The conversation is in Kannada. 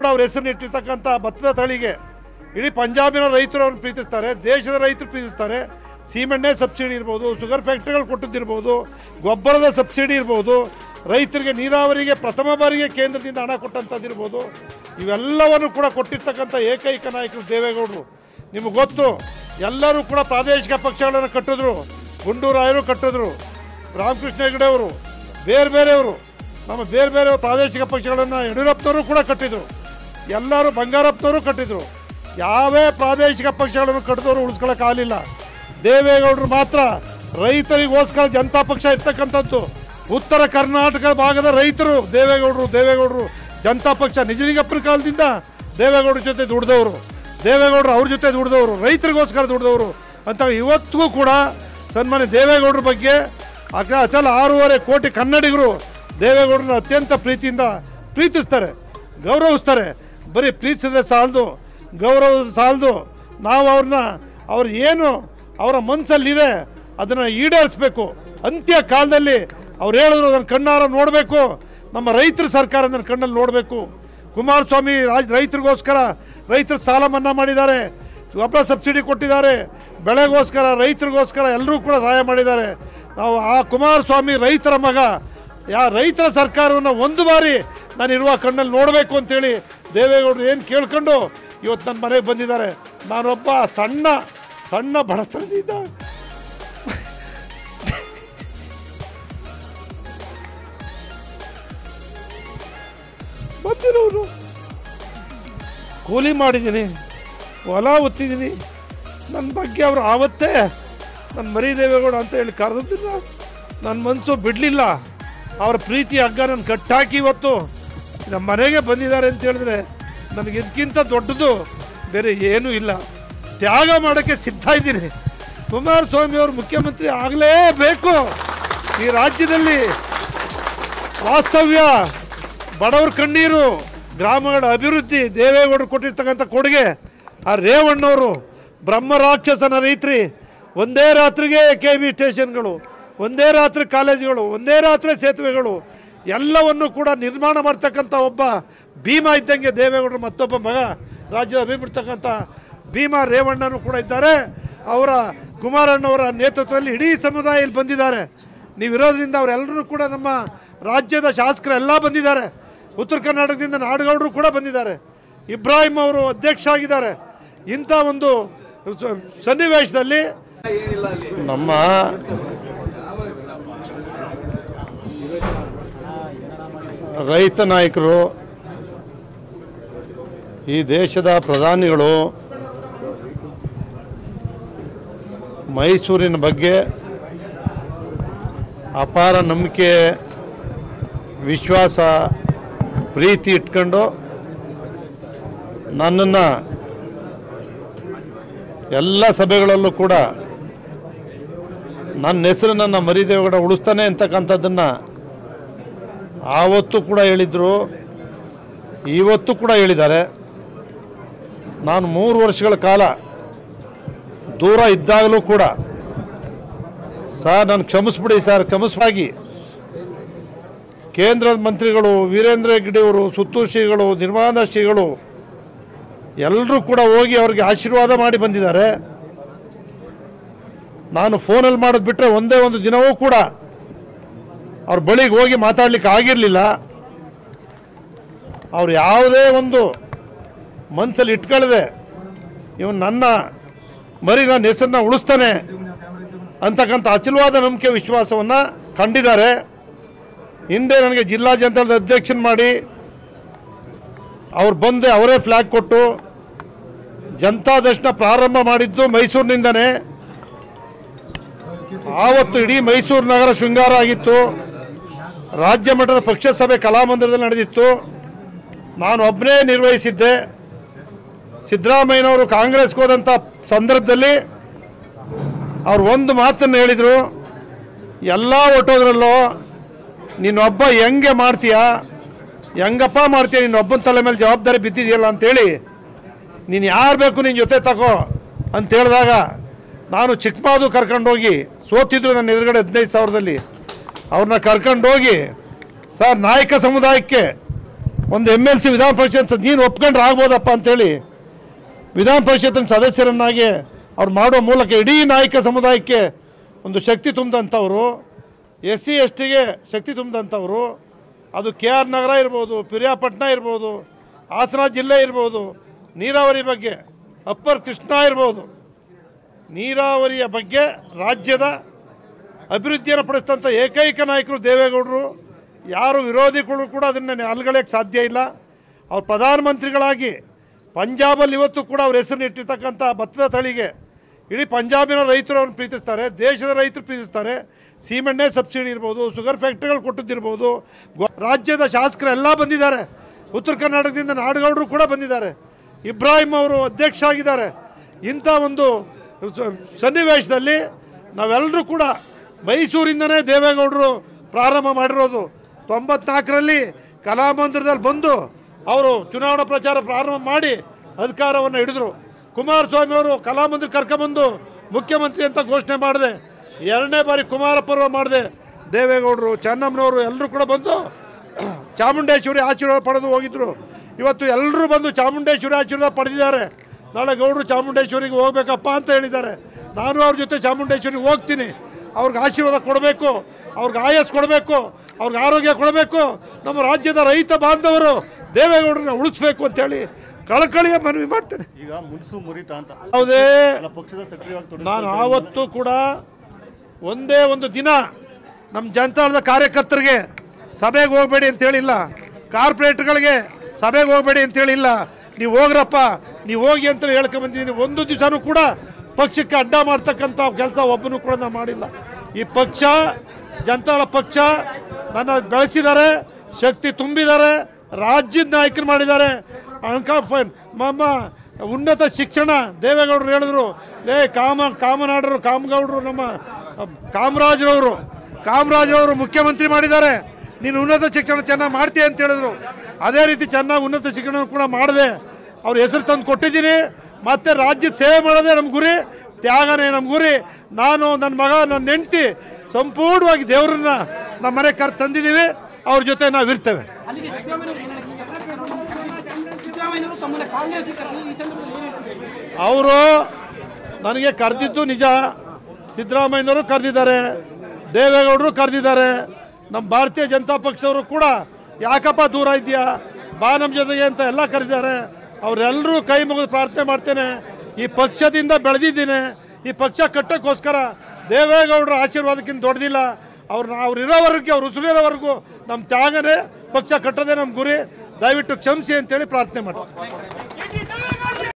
ಅವ್ರ ಹೆಸರನ್ನ ಇಟ್ಟಿರ್ತಕ್ಕಂಥ ಭತ್ತದ ತಳಿಗೆ ಇಡೀ ಪಂಜಾಬಿನ ರೈತರು ಅವ್ರನ್ನ ಪ್ರೀತಿಸ್ತಾರೆ ದೇಶದ ರೈತರು ಪ್ರೀತಿಸ್ತಾರೆ ಸೀಮೆಣ್ಣೆ ಸಬ್ಸಿಡಿ ಇರ್ಬೋದು ಶುಗರ್ ಫ್ಯಾಕ್ಟ್ರಿಗಳು ಕೊಟ್ಟದ್ದಿರ್ಬೋದು ಗೊಬ್ಬರದ ಸಬ್ಸಿಡಿ ಇರ್ಬೋದು ರೈತರಿಗೆ ನೀರಾವರಿಗೆ ಪ್ರಥಮ ಬಾರಿಗೆ ಕೇಂದ್ರದಿಂದ ಹಣ ಕೊಟ್ಟಂಥದ್ದಿರ್ಬೋದು ಇವೆಲ್ಲವನ್ನು ಕೂಡ ಕೊಟ್ಟಿರ್ತಕ್ಕಂಥ ಏಕೈಕ ನಾಯಕರು ದೇವೇಗೌಡರು ನಿಮಗೆ ಗೊತ್ತು ಎಲ್ಲರೂ ಕೂಡ ಪ್ರಾದೇಶಿಕ ಪಕ್ಷಗಳನ್ನು ಕಟ್ಟಿದ್ರು ಗುಂಡೂರಾಯರು ಕಟ್ಟಿದ್ರು ರಾಮಕೃಷ್ಣ ಹೆಗಡೆ ಅವರು ಬೇರೆ ಬೇರೆಯವರು ನಮ್ಮ ಬೇರೆ ಬೇರೆ ಪ್ರಾದೇಶಿಕ ಪಕ್ಷಗಳನ್ನು ಯಡಿಯೂರಪ್ಪನವರು ಕೂಡ ಕಟ್ಟಿದ್ರು ಎಲ್ಲರೂ ಬಂಗಾರಪ್ಪನವರು ಕಟ್ಟಿದ್ರು ಯಾವೇ ಪ್ರಾದೇಶಿಕ ಪಕ್ಷಗಳನ್ನು ಕಟ್ಟಿದವರು ಉಳಿಸ್ಕೊಳ್ಳೋಕ್ಕಾಗಲಿಲ್ಲ ದೇವೇಗೌಡರು ಮಾತ್ರ ರೈತರಿಗೋಸ್ಕರ ಜನತಾ ಪಕ್ಷ ಇರ್ತಕ್ಕಂಥದ್ದು ಉತ್ತರ ಕರ್ನಾಟಕ ಭಾಗದ ರೈತರು ದೇವೇಗೌಡರು ದೇವೇಗೌಡರು ಜನತಾ ಪಕ್ಷ ನಿಜಲಿಂಗಪ್ಪನ ಕಾಲದಿಂದ ದೇವೇಗೌಡರ ಜೊತೆ ದುಡ್ದವರು ದೇವೇಗೌಡರು ಅವ್ರ ಜೊತೆ ದುಡ್ದವರು ರೈತರಿಗೋಸ್ಕರ ದುಡ್ದವರು ಅಂತ ಇವತ್ತಿಗೂ ಕೂಡ ಸನ್ಮಾನ್ಯ ದೇವೇಗೌಡರ ಬಗ್ಗೆ ಅಕ ಅಚಲ ಆರೂವರೆ ಕೋಟಿ ಕನ್ನಡಿಗರು ದೇವೇಗೌಡರನ್ನ ಅತ್ಯಂತ ಪ್ರೀತಿಯಿಂದ ಪ್ರೀತಿಸ್ತಾರೆ ಗೌರವಿಸ್ತಾರೆ ಬರೀ ಪ್ರೀತಿಸಿದ್ರೆ ಸಾಲದು ಗೌರವ ಸಾಲದು ನಾವು ಅವ್ರನ್ನ ಅವ್ರು ಏನು ಅವರ ಮನಸ್ಸಲ್ಲಿದೆ ಅದನ್ನು ಈಡೇರಿಸ್ಬೇಕು ಅಂತ್ಯ ಕಾಲದಲ್ಲಿ ಅವ್ರು ಹೇಳಿದ್ರು ಅದನ್ನು ಕಣ್ಣಾರ ನೋಡಬೇಕು ನಮ್ಮ ರೈತರ ಸರ್ಕಾರ ನನ್ನ ಕಣ್ಣಲ್ಲಿ ನೋಡಬೇಕು ಕುಮಾರಸ್ವಾಮಿ ರಾಜ್ ರೈತರಿಗೋಸ್ಕರ ರೈತರ ಸಾಲ ಮನ್ನಾ ಮಾಡಿದ್ದಾರೆ ಗೊಬ್ಬರ ಸಬ್ಸಿಡಿ ಕೊಟ್ಟಿದ್ದಾರೆ ಬೆಳೆಗೋಸ್ಕರ ರೈತರಿಗೋಸ್ಕರ ಎಲ್ಲರೂ ಕೂಡ ಸಹಾಯ ಮಾಡಿದ್ದಾರೆ ನಾವು ಆ ಕುಮಾರಸ್ವಾಮಿ ರೈತರ ಮಗ ಯಾ ರೈತರ ಸರ್ಕಾರವನ್ನು ಒಂದು ಬಾರಿ ನಾನು ಇರುವ ಕಣ್ಣಲ್ಲಿ ನೋಡಬೇಕು ಅಂತೇಳಿ ದೇವೇಗೌಡರು ಏನು ಕೇಳ್ಕೊಂಡು ಇವತ್ತು ನನ್ನ ಮನೆಗೆ ಬಂದಿದ್ದಾರೆ ನಾನೊಬ್ಬ ಸಣ್ಣ ಸಣ್ಣ ಬಡತನದಿಂದ ಬಂದಿರೋರು ಕೂಲಿ ಮಾಡಿದ್ದೀನಿ ಹೊಲ ಒತ್ತಿದ್ದೀನಿ ನನ್ನ ಬಗ್ಗೆ ಅವರು ಆವತ್ತೇ ನನ್ನ ಮರಿ ದೇವೇಗೌಡ ಅಂತ ಹೇಳಿ ಕರೆದಿಲ್ಲ ನನ್ನ ಮನಸ್ಸು ಬಿಡಲಿಲ್ಲ ಅವರ ಪ್ರೀತಿ ಹಗ್ಗ ನನ್ನ ಕಟ್ಟಾಕಿ ಇವತ್ತು ನಮ್ಮ ಮನೆಗೆ ಬಂದಿದ್ದಾರೆ ಅಂತ ಹೇಳಿದ್ರೆ ನನಗೆ ಇದಕ್ಕಿಂತ ದೊಡ್ಡದು ಬೇರೆ ಏನೂ ಇಲ್ಲ ತ್ಯಾಗ ಮಾಡೋಕ್ಕೆ ಸಿದ್ಧ ಇದ್ದೀನಿ ಕುಮಾರಸ್ವಾಮಿ ಅವರು ಮುಖ್ಯಮಂತ್ರಿ ಆಗಲೇಬೇಕು ಈ ರಾಜ್ಯದಲ್ಲಿ ವಾಸ್ತವ್ಯ ಬಡವರ ಕಣ್ಣೀರು ಗ್ರಾಮಗಳ ಅಭಿವೃದ್ಧಿ ದೇವೇಗೌಡರು ಕೊಟ್ಟಿರ್ತಕ್ಕಂಥ ಕೊಡುಗೆ ಆ ರೇವಣ್ಣವರು ಬ್ರಹ್ಮ ರಾಕ್ಷಸನ ರೈತ್ರಿ ಒಂದೇ ರಾತ್ರಿಗೆ ಕೆ ಬಿ ಸ್ಟೇಷನ್ಗಳು ಒಂದೇ ರಾತ್ರಿ ಕಾಲೇಜುಗಳು ಒಂದೇ ರಾತ್ರಿ ಸೇತುವೆಗಳು ಎಲ್ಲವನ್ನು ಕೂಡ ನಿರ್ಮಾಣ ಮಾಡ್ತಕ್ಕಂಥ ಒಬ್ಬ ಭೀಮಾ ಇದ್ದಂಗೆ ದೇವೇಗೌಡರು ಮತ್ತೊಬ್ಬ ಮಗ ರಾಜ್ಯದ ಅಭಿಬಿಡ್ತಕ್ಕಂಥ ಭೀಮಾ ರೇವಣ್ಣನು ಕೂಡ ಇದ್ದಾರೆ ಅವರ ಕುಮಾರಣ್ಣವರ ನೇತೃತ್ವದಲ್ಲಿ ಇಡೀ ಸಮುದಾಯ ಇಲ್ಲಿ ಬಂದಿದ್ದಾರೆ ನೀವಿರೋದ್ರಿಂದ ಅವರೆಲ್ಲರೂ ಕೂಡ ನಮ್ಮ ರಾಜ್ಯದ ಶಾಸಕರೆಲ್ಲ ಬಂದಿದ್ದಾರೆ ಉತ್ತರ ಕರ್ನಾಟಕದಿಂದ ನಾಡಗೌಡರು ಕೂಡ ಬಂದಿದ್ದಾರೆ ಇಬ್ರಾಹಿಂ ಅವರು ಅಧ್ಯಕ್ಷ ಆಗಿದ್ದಾರೆ ಇಂಥ ಒಂದು ಸ- ಸನ್ನಿವೇಶದಲ್ಲಿ ನಮ್ಮ ರೈತ ನಾಯಕರು ಈ ದೇಶದ ಪ್ರಧಾನಿಗಳು ಮೈಸೂರಿನ ಬಗ್ಗೆ ಅಪಾರ ನಂಬಿಕೆ ವಿಶ್ವಾಸ ಪ್ರೀತಿ ಇಟ್ಕೊಂಡು ನನ್ನನ್ನು ಎಲ್ಲ ಸಭೆಗಳಲ್ಲೂ ಕೂಡ ನನ್ನ ಹೆಸರನ್ನು ಮರಿದೇವಗಡ ಉಳಿಸ್ತಾನೆ ಅಂತಕ್ಕಂಥದ್ದನ್ನು ಆವತ್ತು ಕೂಡ ಹೇಳಿದರು ಇವತ್ತು ಕೂಡ ಹೇಳಿದ್ದಾರೆ ನಾನು ಮೂರು ವರ್ಷಗಳ ಕಾಲ ದೂರ ಇದ್ದಾಗಲೂ ಕೂಡ ಸರ್ ನಾನು ಕ್ಷಮಿಸ್ಬಿಡಿ ಸರ್ ಕ್ಷಮಿಸ್ಬಾಗಿ ಕೇಂದ್ರದ ಮಂತ್ರಿಗಳು ವೀರೇಂದ್ರ ಹೆಗ್ಗಡೆಯವರು ಸುತ್ತೂರು ಶ್ರೀಗಳು ನಿರ್ಮಲಾನಂದ ಶ್ರೀಗಳು ಎಲ್ಲರೂ ಕೂಡ ಹೋಗಿ ಅವ್ರಿಗೆ ಆಶೀರ್ವಾದ ಮಾಡಿ ಬಂದಿದ್ದಾರೆ ನಾನು ಫೋನಲ್ಲಿ ಮಾಡೋದು ಬಿಟ್ಟರೆ ಒಂದೇ ಒಂದು ದಿನವೂ ಕೂಡ ಅವ್ರ ಬಳಿಗೆ ಹೋಗಿ ಮಾತಾಡ್ಲಿಕ್ಕೆ ಆಗಿರಲಿಲ್ಲ ಅವ್ರು ಯಾವುದೇ ಒಂದು ಮನಸ್ಸಲ್ಲಿ ಇಟ್ಕೊಳ್ಳದೆ ಇವನು ನನ್ನ ಮರಿ ನನ್ನ ಹೆಸರನ್ನ ಉಳಿಸ್ತಾನೆ ಅಂತಕ್ಕಂಥ ಅಚಲವಾದ ನಂಬಿಕೆ ವಿಶ್ವಾಸವನ್ನು ಕಂಡಿದ್ದಾರೆ ಹಿಂದೆ ನನಗೆ ಜಿಲ್ಲಾ ಜನತಾದಳದ ಅಧ್ಯಕ್ಷನ್ ಮಾಡಿ ಅವ್ರು ಬಂದು ಅವರೇ ಫ್ಲ್ಯಾಗ್ ಕೊಟ್ಟು ಜನತಾ ದರ್ಶನ ಪ್ರಾರಂಭ ಮಾಡಿದ್ದು ಮೈಸೂರಿನಿಂದನೇ ಆವತ್ತು ಇಡೀ ಮೈಸೂರು ನಗರ ಶೃಂಗಾರ ಆಗಿತ್ತು ರಾಜ್ಯ ಮಟ್ಟದ ಪಕ್ಷ ಸಭೆ ಕಲಾಮಂದಿರದಲ್ಲಿ ನಡೆದಿತ್ತು ನಾನು ಒಬ್ಬನೇ ನಿರ್ವಹಿಸಿದ್ದೆ ಸಿದ್ದರಾಮಯ್ಯನವರು ಕಾಂಗ್ರೆಸ್ಗೆ ಹೋದಂಥ ಸಂದರ್ಭದಲ್ಲಿ ಅವ್ರು ಒಂದು ಮಾತನ್ನು ಹೇಳಿದರು ಎಲ್ಲ ಒಟ್ಟೋದ್ರಲ್ಲೂ ನೀನೊಬ್ಬ ಹೆಂಗೆ ಮಾಡ್ತೀಯಾ ಹೆಂಗಪ್ಪ ಮಾಡ್ತೀಯ ನೀನೊಬ್ಬನ ತಲೆ ಮೇಲೆ ಜವಾಬ್ದಾರಿ ಬಿದ್ದಿದೆಯಲ್ಲ ಅಂತೇಳಿ ನೀನು ಯಾರು ಬೇಕು ನಿನ್ನ ಜೊತೆ ತಗೋ ಅಂತ ಹೇಳಿದಾಗ ನಾನು ಚಿಕ್ಕಮಾದು ಕರ್ಕೊಂಡೋಗಿ ಸೋತಿದ್ರು ನನ್ನ ಎದುರುಗಡೆ ಹದಿನೈದು ಸಾವಿರದಲ್ಲಿ ಅವ್ರನ್ನ ಕರ್ಕೊಂಡೋಗಿ ಸರ್ ನಾಯಕ ಸಮುದಾಯಕ್ಕೆ ಒಂದು ಎಮ್ ಎಲ್ ಸಿ ವಿಧಾನ ಪರಿಷತ್ ನೀನು ಒಪ್ಕೊಂಡ್ರೆ ಆಗ್ಬೋದಪ್ಪ ಅಂತೇಳಿ ವಿಧಾನ ಪರಿಷತ್ತಿನ ಸದಸ್ಯರನ್ನಾಗಿ ಅವ್ರು ಮಾಡೋ ಮೂಲಕ ಇಡೀ ನಾಯಕ ಸಮುದಾಯಕ್ಕೆ ಒಂದು ಶಕ್ತಿ ತುಂಬಿದಂಥವ್ರು ಎಸ್ ಸಿ ಎಸ್ ಟಿಗೆ ಶಕ್ತಿ ತುಂಬಿದಂಥವ್ರು ಅದು ಕೆ ಆರ್ ನಗರ ಇರ್ಬೋದು ಪಿರಿಯಾಪಟ್ಟಣ ಇರ್ಬೋದು ಹಾಸನ ಜಿಲ್ಲೆ ಇರ್ಬೋದು ನೀರಾವರಿ ಬಗ್ಗೆ ಅಪ್ಪರ್ ಕೃಷ್ಣ ಇರ್ಬೋದು ನೀರಾವರಿಯ ಬಗ್ಗೆ ರಾಜ್ಯದ ಅಭಿವೃದ್ಧಿಯನ್ನು ಪಡಿಸಿದಂಥ ಏಕೈಕ ನಾಯಕರು ದೇವೇಗೌಡರು ಯಾರು ವಿರೋಧಿಗಳು ಕೂಡ ಅದನ್ನು ಅಲ್ಗಳೆಯಕ್ಕೆ ಸಾಧ್ಯ ಇಲ್ಲ ಅವ್ರು ಪ್ರಧಾನಮಂತ್ರಿಗಳಾಗಿ ಪಂಜಾಬಲ್ಲಿ ಇವತ್ತು ಕೂಡ ಅವ್ರ ಹೆಸರನ್ನು ಇಟ್ಟಿರ್ತಕ್ಕಂಥ ಭತ್ತದ ತಳಿಗೆ ಇಡೀ ಪಂಜಾಬಿನ ರೈತರು ಅವ್ರನ್ನ ಪ್ರೀತಿಸ್ತಾರೆ ದೇಶದ ರೈತರು ಪ್ರೀತಿಸ್ತಾರೆ ಸೀಮೆಣ್ಣೆ ಸಬ್ಸಿಡಿ ಇರ್ಬೋದು ಶುಗರ್ ಫ್ಯಾಕ್ಟ್ರಿಗಳು ಕೊಟ್ಟಿದ್ದಿರ್ಬೋದು ಗೊ- ರಾಜ್ಯದ ಶಾಸಕರು ಎಲ್ಲ ಬಂದಿದ್ದಾರೆ ಉತ್ತರ ಕರ್ನಾಟಕದಿಂದ ನಾಡಗೌಡರು ಕೂಡ ಬಂದಿದ್ದಾರೆ ಇಬ್ರಾಹಿಂ ಅವರು ಅಧ್ಯಕ್ಷ ಆಗಿದ್ದಾರೆ ಇಂಥ ಒಂದು ಸ- ಸನ್ನಿವೇಶದಲ್ಲಿ ನಾವೆಲ್ಲರೂ ಕೂಡ ಮೈಸೂರಿಂದನೇ ದೇವೇಗೌಡರು ಪ್ರಾರಂಭ ಮಾಡಿರೋದು ತೊಂಬತ್ನಾಲ್ಕರಲ್ಲಿ ಕಲಾಮಂದಿರದಲ್ಲಿ ಬಂದು ಅವರು ಚುನಾವಣಾ ಪ್ರಚಾರ ಪ್ರಾರಂಭ ಮಾಡಿ ಅಧಿಕಾರವನ್ನು ಹಿಡಿದ್ರು ಕುಮಾರಸ್ವಾಮಿ ಅವರು ಕಲಾಮಂದಿರ ಕರ್ಕೊಂಬಂದು ಮುಖ್ಯಮಂತ್ರಿ ಅಂತ ಘೋಷಣೆ ಮಾಡಿದೆ ಎರಡನೇ ಬಾರಿ ಕುಮಾರ ಪರ್ವ ಮಾಡಿದೆ ದೇವೇಗೌಡರು ಚೆನ್ನಮ್ಮನವರು ಎಲ್ಲರೂ ಕೂಡ ಬಂದು ಚಾಮುಂಡೇಶ್ವರಿ ಆಶೀರ್ವಾದ ಪಡೆದು ಹೋಗಿದ್ರು ಇವತ್ತು ಎಲ್ಲರೂ ಬಂದು ಚಾಮುಂಡೇಶ್ವರಿ ಆಶೀರ್ವಾದ ಪಡೆದಿದ್ದಾರೆ ನಾಳೆ ಗೌಡರು ಚಾಮುಂಡೇಶ್ವರಿಗೆ ಹೋಗ್ಬೇಕಪ್ಪ ಅಂತ ಹೇಳಿದ್ದಾರೆ ನಾನು ಅವ್ರ ಜೊತೆ ಚಾಮುಂಡೇಶ್ವರಿಗೆ ಹೋಗ್ತೀನಿ ಅವ್ರಿಗೆ ಆಶೀರ್ವಾದ ಕೊಡಬೇಕು ಅವ್ರಿಗೆ ಆಯಸ್ ಕೊಡಬೇಕು ಅವ್ರಿಗೆ ಆರೋಗ್ಯ ಕೊಡಬೇಕು ನಮ್ಮ ರಾಜ್ಯದ ರೈತ ಬಾಂಧವರು ದೇವೇಗೌಡರನ್ನ ಉಳಿಸ್ಬೇಕು ಅಂತೇಳಿ ಕಳಕಳಿಯ ಮನವಿ ಮಾಡ್ತೇನೆ ಈಗ ಮುನ್ಸು ಮುರಿತ ಅಂತ ಯಾವುದೇ ಅಲ್ಲ, ಪಕ್ಷದ ಸಕ್ರಿಯವಾಗಿ ನಾನು ಆವತ್ತು ಕೂಡ ಒಂದೇ ಒಂದು ದಿನ ನಮ್ಮ ಜನತಾದಳದ ಕಾರ್ಯಕರ್ತರಿಗೆ ಸಭೆಗೆ ಹೋಗಬೇಡಿ ಅಂತ ಹೇಳಿಲ್ಲ ಕಾರ್ಪೊರೇಟ್ಗಳಿಗೆ ಸಭೆಗೆ ಹೋಗಬೇಡಿ ಅಂತ ಹೇಳಿಲ್ಲ ನೀವು ಹೋಗ್ರಪ್ಪ ನೀವು ಹೋಗಿ ಅಂತ ಹೇಳ್ಕೊಂಬಂದಿದ್ದೀನಿ ಒಂದು ದಿವಸನೂ ಕೂಡ ಪಕ್ಷಕ್ಕೆ ಅಡ್ಡ ಮಾಡ್ತಕ್ಕಂಥ ಕೆಲಸ ಒಬ್ಬನು ಕೂಡ ನಾನು ಮಾಡಿಲ್ಲ ಈ ಪಕ್ಷ ಜನತಾದಳ ಪಕ್ಷ ನನ್ನ ಬೆಳೆಸಿದ್ದಾರೆ ಶಕ್ತಿ ತುಂಬಿದ್ದಾರೆ ರಾಜ್ಯದ ನಾಯಕರು ಮಾಡಿದ್ದಾರೆ ಅನ್ಕ ಫೈನ್ ಮಮ್ಮ ಉನ್ನತ ಶಿಕ್ಷಣ ದೇವೇಗೌಡರು ಹೇಳಿದ್ರು ಲೇ ಕಾಮ ಕಾಮನಾಡರು ಕಾಮಗೌಡರು ನಮ್ಮ ಕಾಮರಾಜ್ರವರು ಕಾಮರಾಜ್ರವರು ಮುಖ್ಯಮಂತ್ರಿ ಮಾಡಿದ್ದಾರೆ ನೀನು ಉನ್ನತ ಶಿಕ್ಷಣ ಚೆನ್ನಾಗಿ ಮಾಡ್ತೀಯ ಅಂತ ಹೇಳಿದ್ರು ಅದೇ ರೀತಿ ಚೆನ್ನಾಗಿ ಉನ್ನತ ಶಿಕ್ಷಣ ಕೂಡ ಮಾಡಿದೆ ಅವ್ರ ಹೆಸರು ತಂದು ಕೊಟ್ಟಿದ್ದೀನಿ ಮತ್ತೆ ರಾಜ್ಯದ ಸೇವೆ ಮಾಡೋದೇ ನಮ್ಮ ಗುರಿ ತ್ಯಾಗನೇ ನಮ್ಮ ಗುರಿ ನಾನು ನನ್ನ ಮಗ ನನ್ನ ಹೆಂಡ್ತಿ ಸಂಪೂರ್ಣವಾಗಿ ದೇವರನ್ನ ನಮ್ಮ ಮನೆ ಕರ್ ತಂದಿದ್ದೀವಿ ಅವ್ರ ಜೊತೆ ನಾವು ಇರ್ತೇವೆ ಅಲ್ಲಿಗೆ ಸಿದ್ದರಾಮಯ್ಯನವರು ಏನ್ ಹೇಳಿದ್ರು? ಸಿದ್ದರಾಮಯ್ಯನವರು ತಮ್ಮನ್ನ ಕಾಂಗ್ರೆಸ್ ಕರೆದಿದ್ದು ಈ ಸಂದರ್ಭದಲ್ಲಿ ಏನ್ ಹೇಳ್ತೀರಿ ಅವರು ನನಗೆ ಕರೆದಿದ್ದು ನಿಜ ಸಿದ್ದರಾಮಯ್ಯನವರು ಕರೆದಿದ್ದಾರೆ ದೇವೇಗೌಡರು ಕರೆದಿದ್ದಾರೆ ನಮ್ಮ ಭಾರತೀಯ ಜನತಾ ಪಕ್ಷದವರು ಕೂಡ ಯಾಕಪ್ಪ ದೂರ ಇದೆಯಾ ಬಾ ನಮ್ಮ ಜೊತೆಗೆ ಅಂತ ಎಲ್ಲ ಕರೆದಿದ್ದಾರೆ ಅವರೆಲ್ಲರೂ ಕೈ ಮುಗಿದು ಪ್ರಾರ್ಥನೆ ಮಾಡ್ತೇನೆ ಈ ಪಕ್ಷದಿಂದ ಬೆಳೆದಿದ್ದೀನಿ ಈ ಪಕ್ಷ ಕಟ್ಟೋಕ್ಕೋಸ್ಕರ ದೇವೇಗೌಡರ ಆಶೀರ್ವಾದಕ್ಕಿಂತ ದೊಡ್ಡದಿಲ್ಲ ಅವ್ರನ್ನ ಅವ್ರು ಇರೋವರೆಗೆ ಅವ್ರು ಉಸಿರಿರೋವರೆಗೂ ನಮ್ಮ ತ್ಯಾಗನೇ ಪಕ್ಷ ಕಟ್ಟೋದೇ ನಮ್ಮ ಗುರಿ ದಯವಿಟ್ಟು ಕ್ಷಮಿಸಿ ಅಂತೇಳಿ ಪ್ರಾರ್ಥನೆ ಮಾಡ್ತೀನಿ